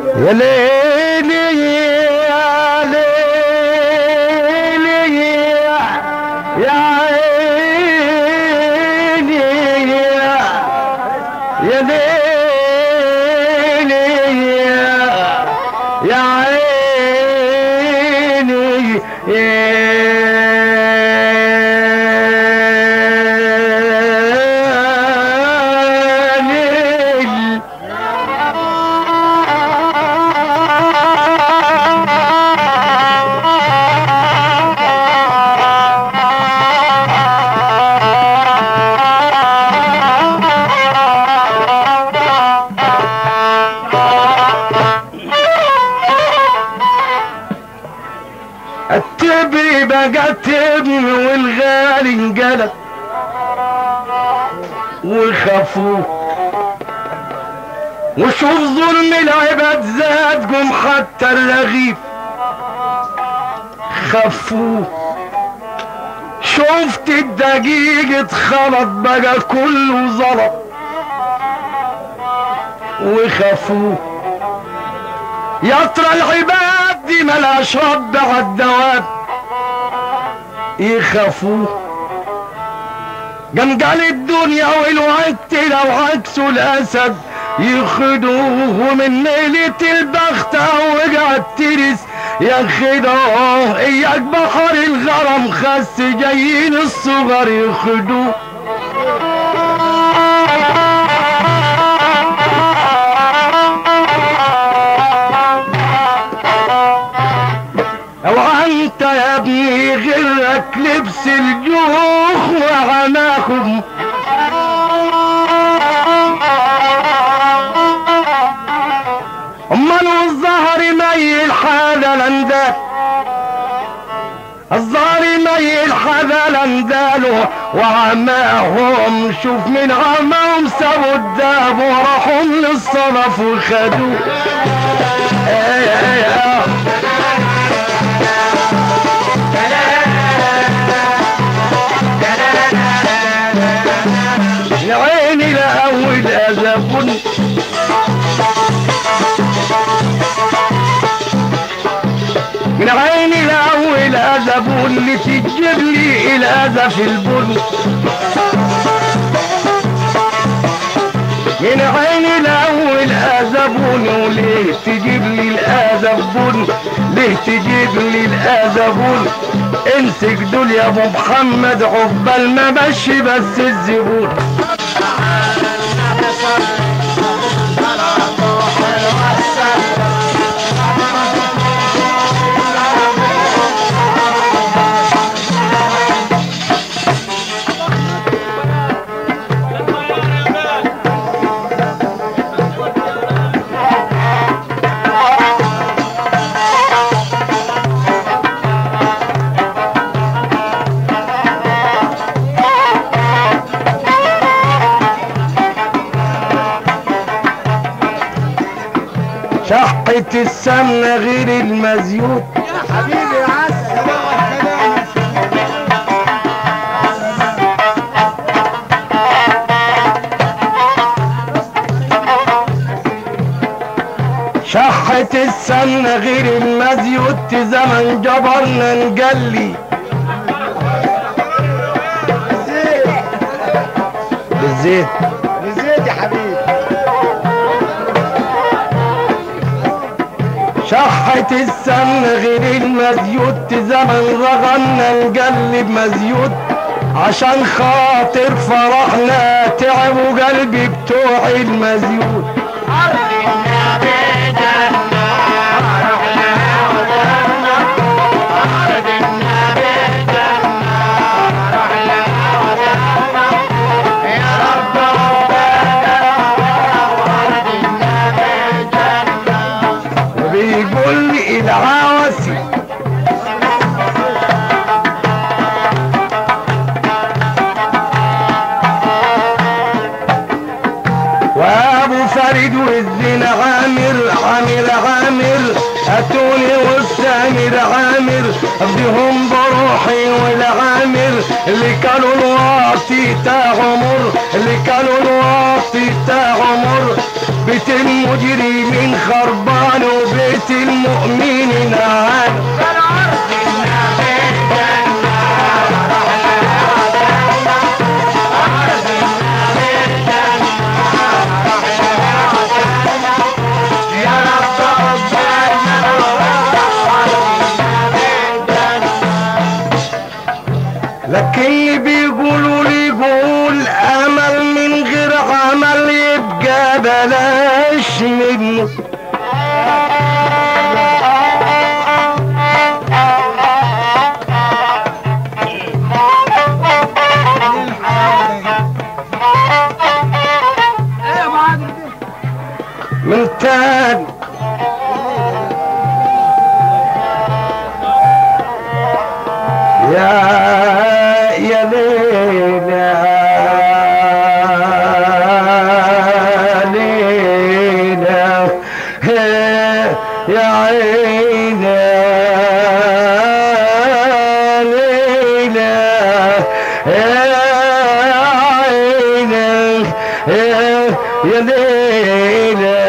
يا ليلي يا ليلي يا عيني يا ليلي يا عيني يا ليل التبري بقى تبني والغالي انقلب وخافوه وشوف ظلم العباد زاد قم حتى الرغيف خفوه شفت الدقيق اتخلط بقى كله زلط وخافوه يا ترى العباد دي ملاش رب عالدواب يخافوه قام قال الدنيا والوقت لو عكسوا الاسد يخدوه من ليلة البخت وقعد ترس ياخدوه اياك بحر الغرام خس جايين الصغر يخدوه اوعى انت يا ابني غيرك لبس الجوخ وعناهم امال والظهر ميل حدا لندال الظهر ميل حدا لنداله وعماهم شوف من عماهم سابوا الداب وراحوا للصرف وخدوه ايه ايه ايه يا عيني لأول أزفن من عيني لأول أزفن اللي تجيب لي الأذى في البن من عيني لأول أزفن وليه تجيب لي الأذى في بن ليه تجيب لي الأذى بن امسك دول يا ابو محمد عقبال ما مشي بس الزبون شحة السمنة غير المزيوت حبيبي يا عسل شحة السمنة غير المزيوت زمن جبرنا نجلي بالزيت نزيد يا حبيبي شحة السمنة غير المزيوت زمن رغنا نقلب مزيوت عشان خاطر فرحنا تعبوا قلبي بتوع المزيوت وبيقول لي العواسي وابو فريد والزين عامر عامر عامر اتوني والسامر عامر ابديهم بروحي والعامر اللي كانوا الواطي تا عمر اللي كانوا الواطي تا عمر بيت المجرمين خربان تاني يا يا ليلى ليلى يا عيني ليلى يا عيني يا ليلى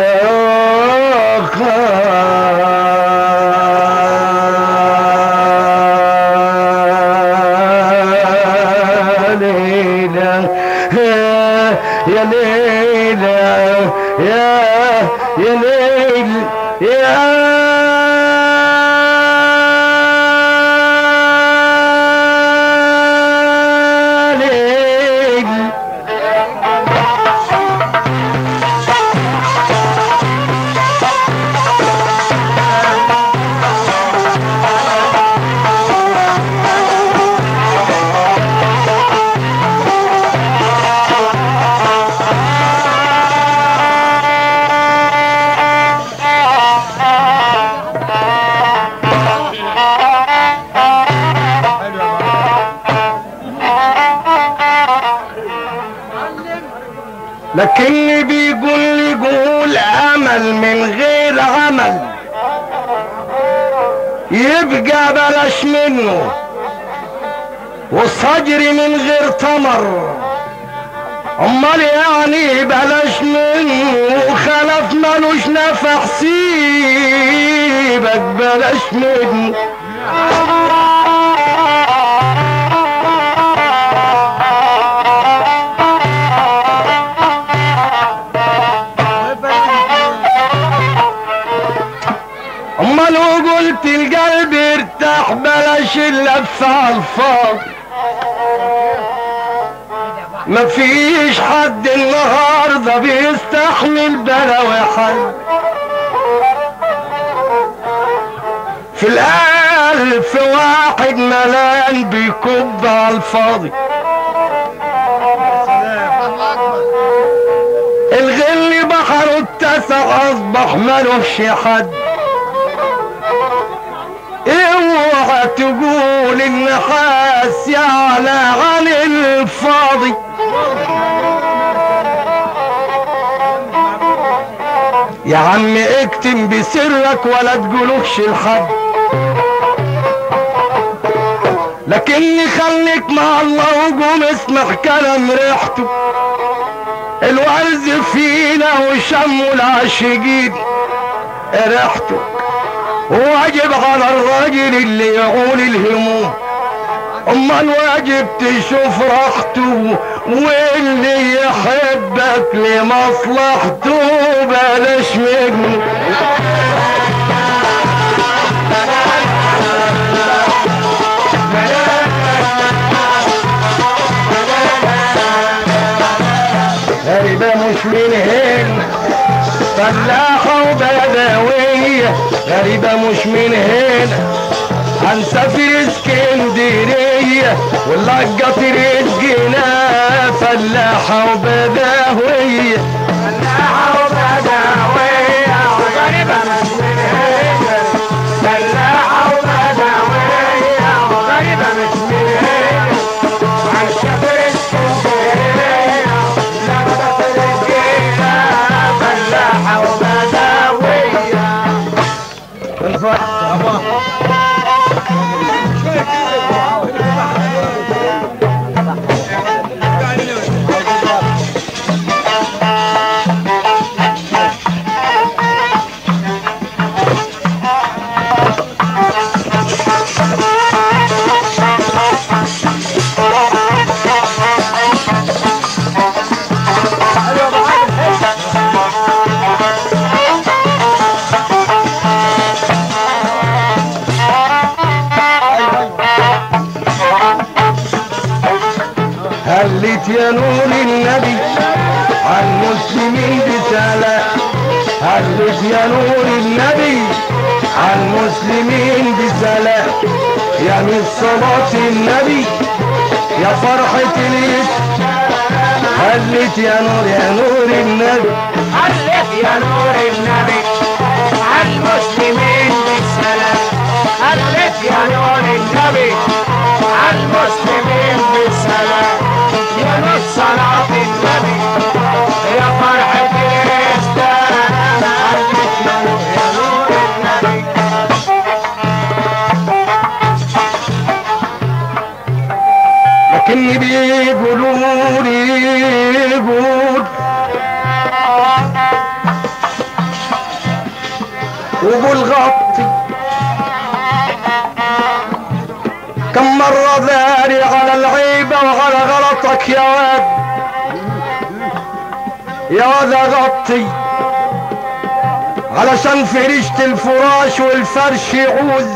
ليلى يا ليلى يا يا ليل يا ليل لكن اللي بيقول لي قول امل من غير عمل يبقى بلاش منه والصجر من غير تمر امال يعني بلاش منه وخلف ملوش نفع سيبك بلاش منه اما لو قلت القلب ارتاح بلاش اللف على الفاضي مفيش حد النهارده بيستحمل بلاوي حد في الألف واحد ملان بيكب على الفاضي الغل بحره اتسع اصبح ملوش حد اوعى تقول النحاس يعلى عن الفاضي يا عم اكتم بسرك ولا تقولوش لحد لكني خليك مع الله وقوم اسمع كلام ريحته الورد فينا وشموا العاشقين ريحته واجب على الراجل اللي يعول الهموم اما الواجب تشوف راحته واللي يحبك لمصلحته بلاش منه غريبة مش من هنا فلاحة وبدوية غريبة مش من هنا هنسافر اسكندرية واللقة رزقنا فلاحة وبدوية فلاحة وبدوية وغريبة مش من هنا فلاحة وبدوية وغريبة مش من هنا هنسافر اسكندرية واللقة رزقنا فلاحة وبدوية هلت يا نور النبي عن مسلمين بسلام هلت يا نور النبي عن مسلمين بسلام يا من صلاة النبي يا فرحة الإسلام هلت يا نور يا نور النبي هلت يا نور النبي لكن بيقولوا لي يقول وقول غطي كم مرة ذاري على العيبة وعلى غلطك يا واد يا واد غطي علشان فرشت الفراش والفرش يعوز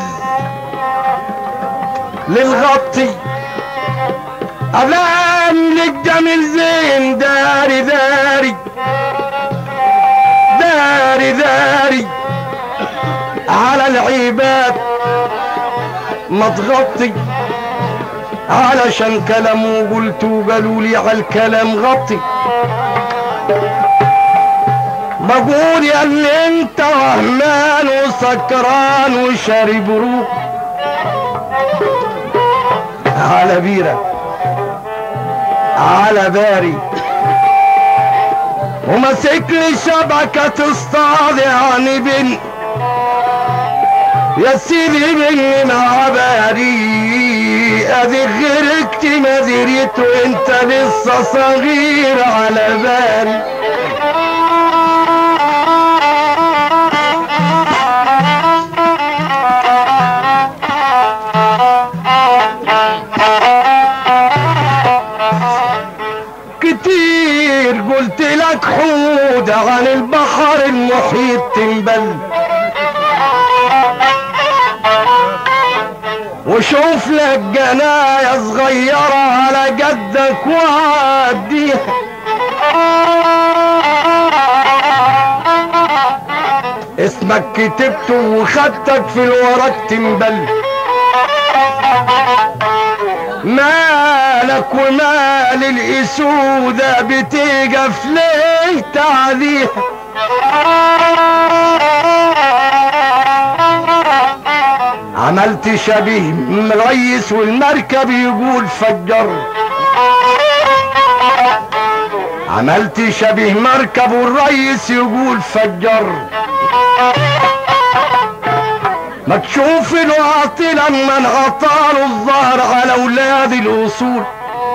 للغطي أبلام للجميل زين داري داري داري داري على العباد ما تغطي علشان كلامه قلت وقالوا لي على الكلام غطي بقول يا اللي انت وهمان وسكران وشارب روح على بيرة على باري ومسك لي شبكة تصطاد يعني بنت يا سيدي مني مع باري ادي غيرك ما دريت وانت لسه صغير على بالي كتير قلت لك حود عن البحر المحيط تنبل وشوف لك جناية صغيرة على جدك وعديها اسمك كتبته وخدتك في الورق تنبل مالك ومال الاسودة بتقف ليه تعذيها عملت شبيه مريس والمركب يقول فجر عملت شبيه مركب والريس يقول فجر ما تشوف الواطي لما انعطاله الظهر على اولاد الاصول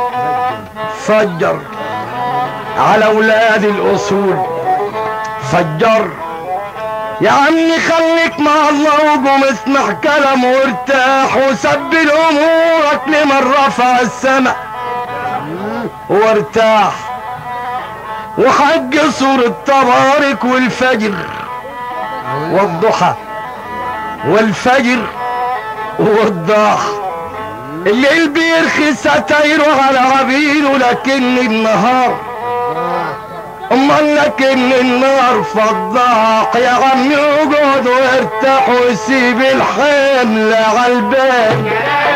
فجر على اولاد الاصول فجر يا عمي خليك مع الله وقوم اسمع كلام وارتاح وسبل امورك لمن رفع السماء وارتاح وحج سورة تبارك والفجر والضحى والفجر والضحى الليل بيرخي ستايره على عبيره لكن النهار امال لكن النار فضاق يا عمي اقعد وارتاح وسيب الحمل على البال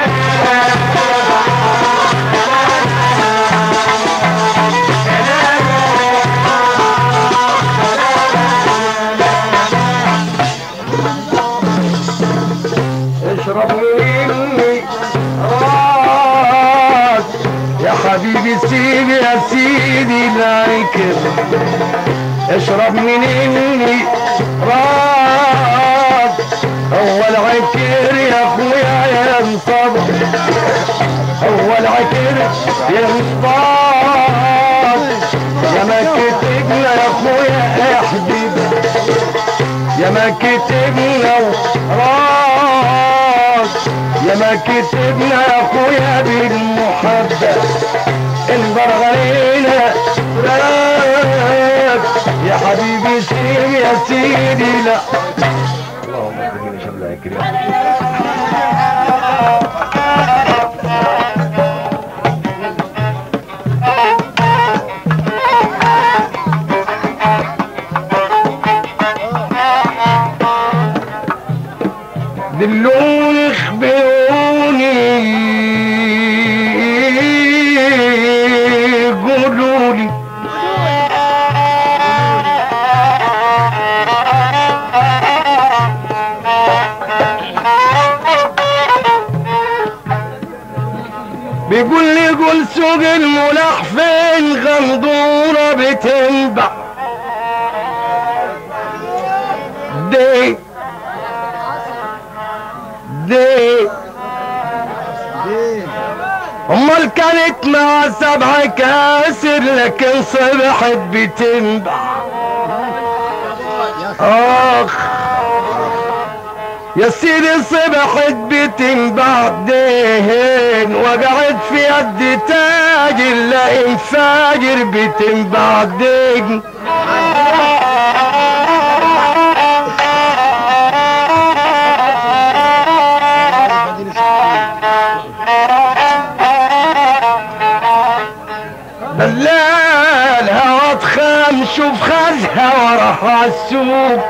اشرب مني راس يا حبيبي سيدي يا سيدي لايكر اشرب مني راس هو العكر يا اخويا يا انصب هو العكر يا انصب يا ما كتبنا يا اخويا يا حبيبي يا ما كتبنا راس يا ما كتبنا يا اخويا بالمحبة انظر علينا راس يا حبيبي سير يا سيدي لا اللهم اكرمني شمل اكرم دلوني اخبروني قولوا لي بيقول لي قول سوق الملاح فين غندورة بتنبع دي دي دين امال كانت مع سبع كاسر لكن صبحت بتنبع اخ يا سيدي صبحت بتنبع دهن وقعت في يد تاجر لا فاجر بتنبع دهن دلال هوا تخام شوف خذها وراح عالسوق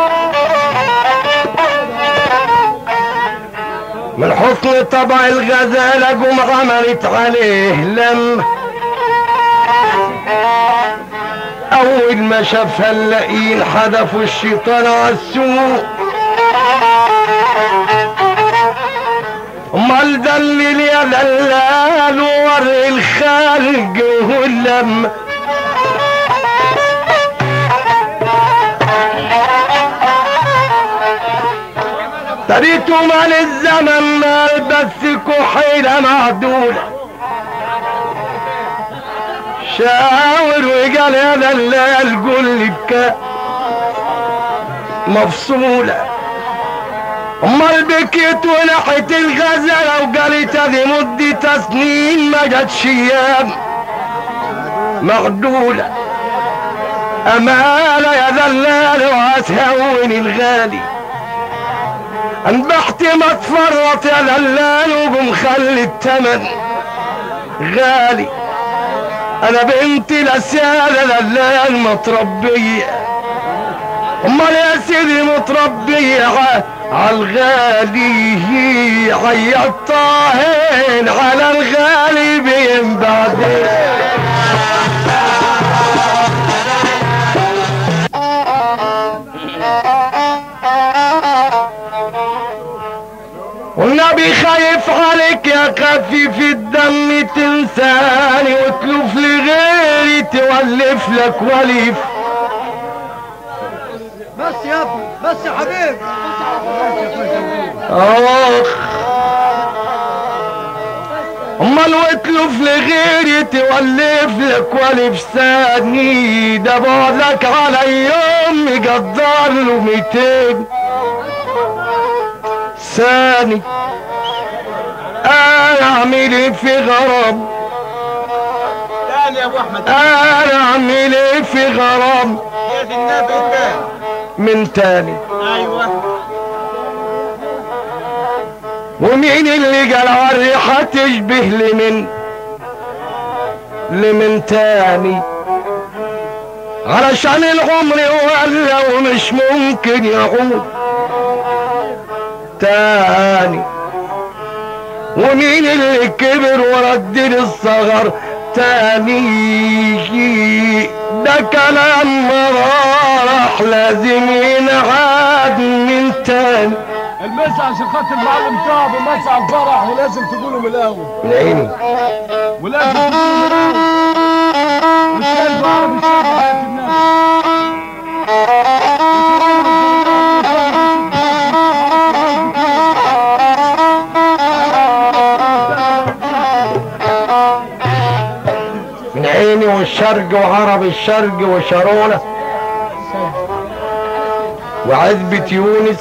من حسن طبع الغزالة قوم عملت عليه لم أول ما شافها اللئيم حدفوا الشيطان عالسوق امال دلل يا دلال وري الخلق واللم تريتوا مال الزمن مال بس كحيلة معدولة شاور وقال يا دلال قول لي بكا مفصولة امال بكيت ونحت الغزالة وقالت هذه مدة سنين ما جاتش ايام مغدولة امانة يا دلال وهتهون الغالي انبحت ما تفرط يا دلال وقوم خلي التمن غالي انا بنت الاسيادة دلال متربية امال يا سيدي متربية عالغالي عيطاهن على الغالي بين بعدين والنبي خايف عليك يا خفيف الدم تنساني وتلوف لغيري تولف لك وليف بس يا ابني بس يا حبيبي اخ امال وتلف لغيري تولف لك ولف ثاني ده بعدك على يوم يقدر له ميتين ثاني انا اعمل ايه في غرام تاني يا ابو احمد انا اعمل ايه في غرام يا دي النبي تاني من تاني ايوه ومين اللي قال عالريحة تشبه لمن لمن تاني علشان العمر ولا ومش ممكن يعود تاني ومين اللي كبر ورد للصغر تاني ده كلام راح لازم ينعاد من تاني المسا عشان خاطر المعلم طاب ومسا على الفرح ولازم تقوله من الاول من عيني ولازم تقوله من الاول والشايف عربي شايف حياة الناس من عيني والشرق وعرب الشرق وشارونة وعذبة يونس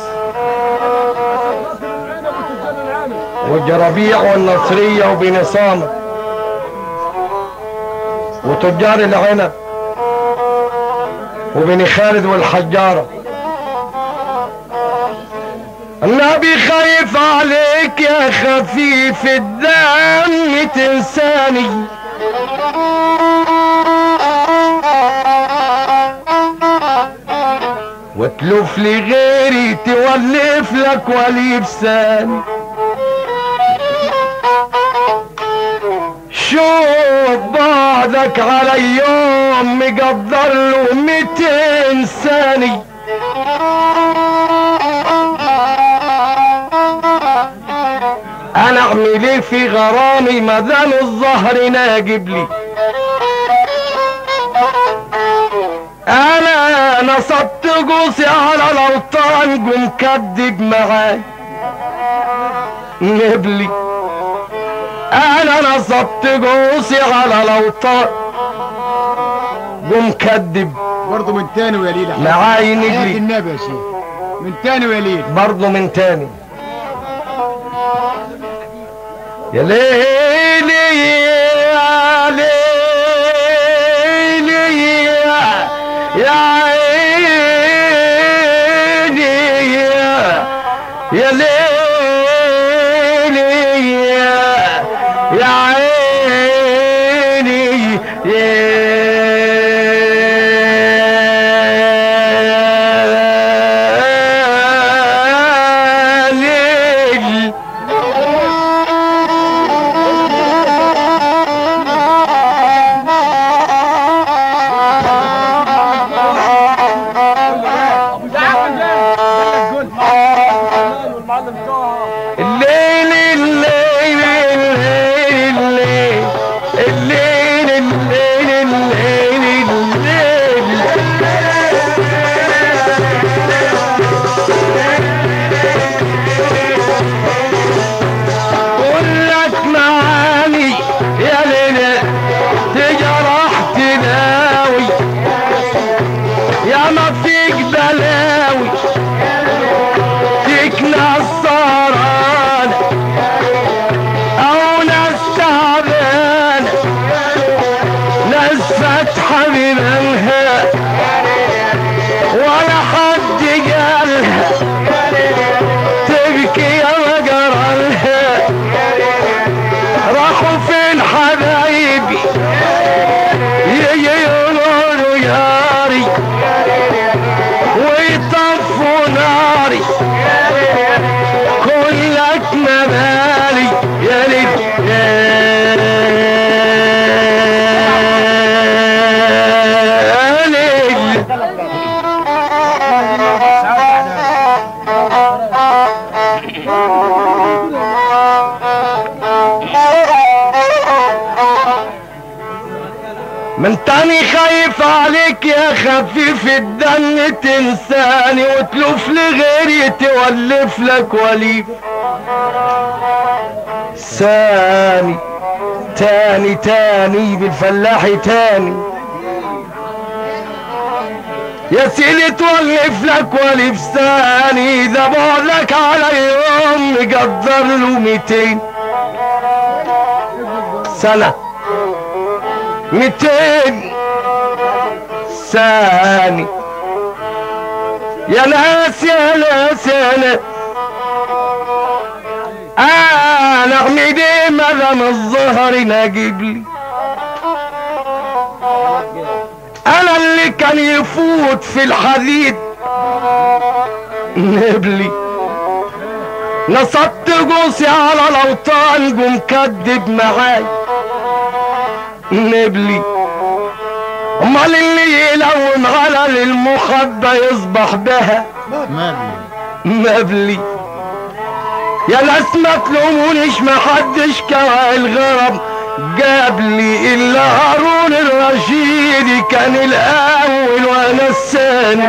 والجرابيع والنصرية وبن صامت وتجار العنب وبن خالد والحجارة النبي خايف عليك يا خفيف الدم تنساني وتلف لي غيري تولف لك وليف ثاني شوف بعدك على يوم مقدر له ميتين ثاني انا اعمل ايه في غرامي ما دام الظهر ناجب لي انا نصبت جوسي على الاوطان قوم كدب معاي نبلي انا نصبت جوسي على الاوطان قوم كدب برضه من تاني ويا ليل معاي حياة نجلي النبي يا شيخ من تاني ويا ليل برضه من تاني يا ليلي يا ليلي يا عيني يا ليلي يا عيني يا ليل والمعلم طه الليل الليل الليل الليل الليل الليل الليل قول لك معاني يا ليلى تجرح تناوي يا ما فيك بلاوي فيك نصران او ناس تعبان ناس فاتحة بمنها ولا حد قالها تبكي يا مجرالها راحوا فين حبايبي يجي يقولوا ياري ويطفوا ناري كلك مبالي يا ليل يا ليل من تاني خايف عليك يا خفيف الدم تنساني وتلف لغيري تولف لك وليف ثاني تاني تاني بالفلاح تاني يا سيدي تولف لك وليف ثاني ده بعدك على يوم مقدر له ميتين سنه ميتين ثاني يا ناس يا ناس يا ناس انا اغمدي مدام الظهر نجيب لي انا اللي كان يفوت في الحديد نبلي نصبت جوسي على الاوطان قوم كدب معاي نبلي امال اللي يلون على المخبى يصبح بها مبلي يا ناس ما تلومونيش ما حدش كوى الغرب جاب لي الا هارون الرشيد كان الاول وانا الثاني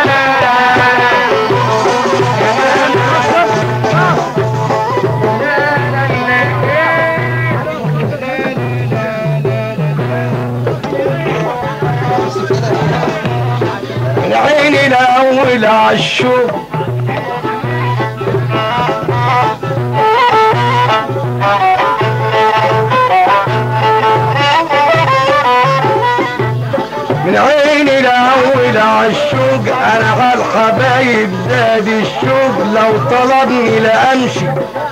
من عيني الاول عالشوق من عيني الاول عالشوق انا عالحبايب زاد الشوق لو طلبني لامشي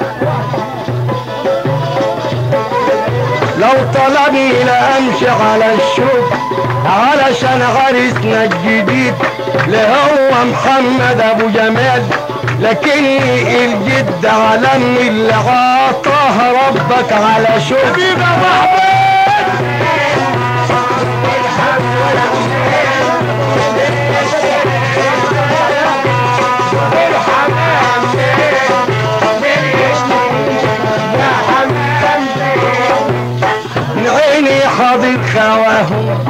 لو طلبني لامشي على الشوق علشان عريسنا الجديد اللي هو محمد ابو جمال لكني الجد علم اللي عطاه ربك على شوق حبيبي يا محمد من عيني حاضر خواهم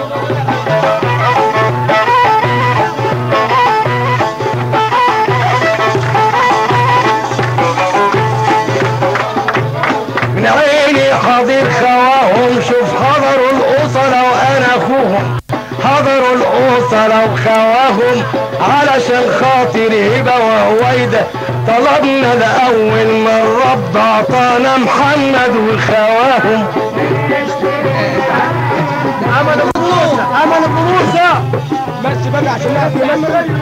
من عيني حاضر وسرى وخواهم علشان خاطر هبة وهويدة طلبنا لأول من رب عطانا محمد وخواهم عمل بروسة عمل بروسة بس بقى عشان نعرف نلم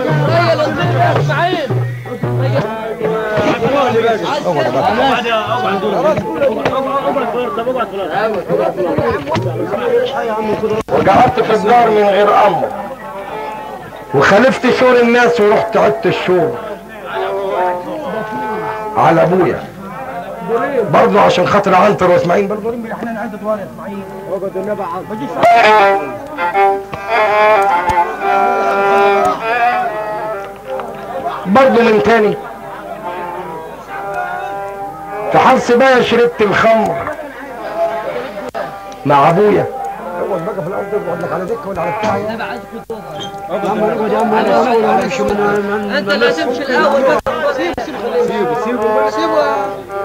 وقعدت في الدار من غير امر وخالفت شور الناس ورحت عدت الشور على ابويا برضه عشان خاطر عنتر واسماعيل برضه برضه من تاني في حرص بقى شربت الخمر مع ابويا بقى في الارض يقعد لك على دكه ولا على بتاع انت اللي هتمشي الاول سيبه سيبه سيبه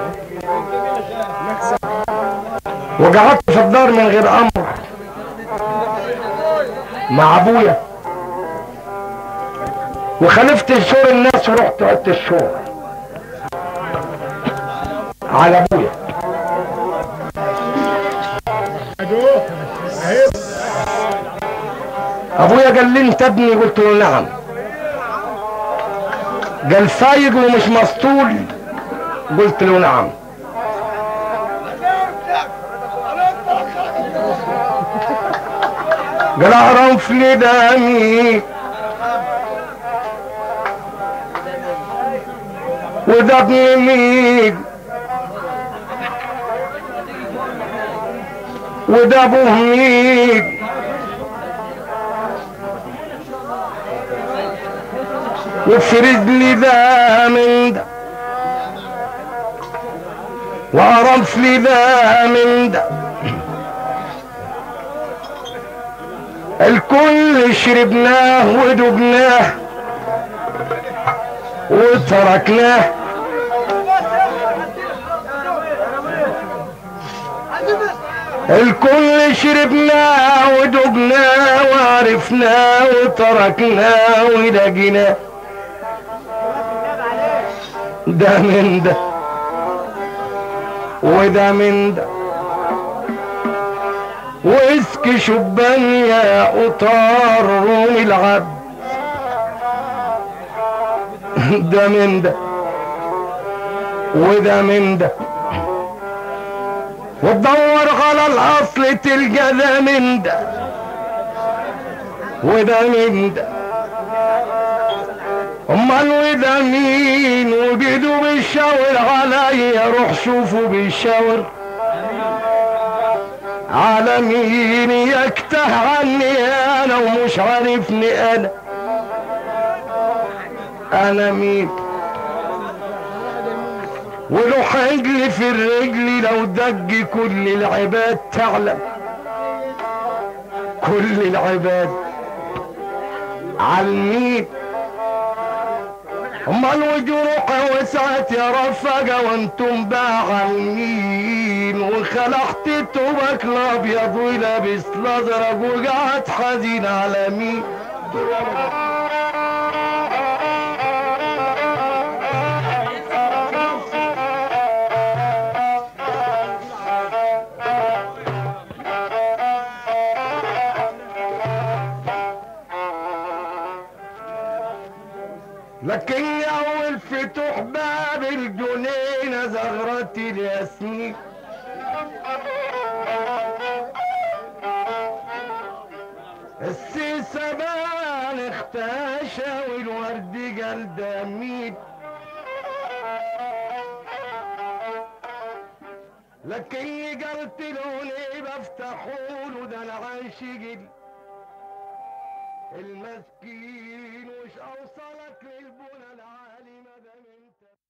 وقعدت في الدار من غير امر مع ابويا وخالفت شور الناس ورحت عدت الشور على ابويا ابويا قال لي انت ابني قلت له نعم قال فايق ومش مسطول قلت له نعم قال اعرف لي دمي وده ابن مين وده ابوه مين وفرد لي ده من ده وعرف لي ده من ده الكل شربناه ودبناه وتركناه الكل شربناه ودبناه وعرفناه وتركناه ولقيناه ده من ده وده من ده واسك شبان يا قطار رومي العبد ده من ده وده من ده وتدور على الاصل تلقى ده من ده وده من ده امال وده مين وبيدو بيشاور عليا روح شوفوا بيشاور على مين يكته عني انا ومش عارفني انا انا مين ولو حجلي في الرجل لو دج كل العباد تعلم كل العباد عالمين امال وجروحي وسعت يا رفقة وانتم بقى عالمين وخلعت توبك الابيض ولابس الازرق وقعد حزين على مين لكن يا اول فتوح باب الجنينة زغرة الياسمين السيسة بان اختاشى والورد قال ده مين لكن قلت له ليه بفتحوله ده العاشق المسكين وش اوصلك للبو